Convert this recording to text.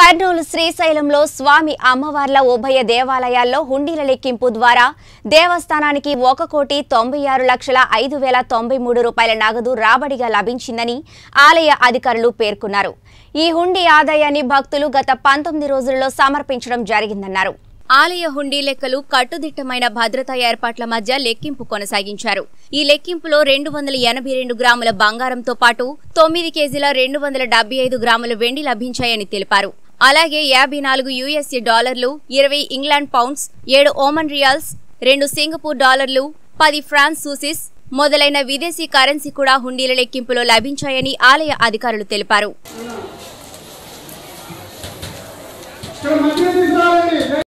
కర్నూలు శ్రీశైలంలో స్వామి అమ్మవార్ల ఉభయ దేవాలయాల్లో హుండీల లెక్కింపు ద్వారా దేవస్థానానికి ఒక కోటి తొంభై ఆరు లక్షల ఐదు వేల తొంభై మూడు రూపాయల నగదు రాబడిగా లభించిందని ఆలయ అధికారులు పేర్కొన్నారు ఈ హుండీ ఆదాయాన్ని భక్తులు గత పంతొమ్మిది రోజులలో సమర్పించడం జరిగిందన్నారు ఆలయ హుండీ లెక్కలు కట్టుదిట్టమైన భద్రతా ఏర్పాట్ల మధ్య లెక్కింపు కొనసాగించారు ఈ లెక్కింపులో రెండు వందల ఎనభై రెండు గ్రాముల బంగారంతో పాటు తొమ్మిది కేజీల రెండు వందల డెబ్బై ఐదు గ్రాముల వెండి లభించాయని తెలిపారు అలాగే యాభై నాలుగు యుఎస్ఏ డాలర్లు ఇరవై ఇంగ్లాండ్ పౌండ్స్ ఏడు ఓమన్ రియాల్స్ రెండు సింగపూర్ డాలర్లు పది ఫ్రాన్స్ సూసిస్ మొదలైన విదేశీ కరెన్సీ కూడా హుండీల లెక్కింపులో లభించాయని ఆలయ అధికారులు తెలిపారు ఇక్కడ మంచిగా తీసుకురావాలండి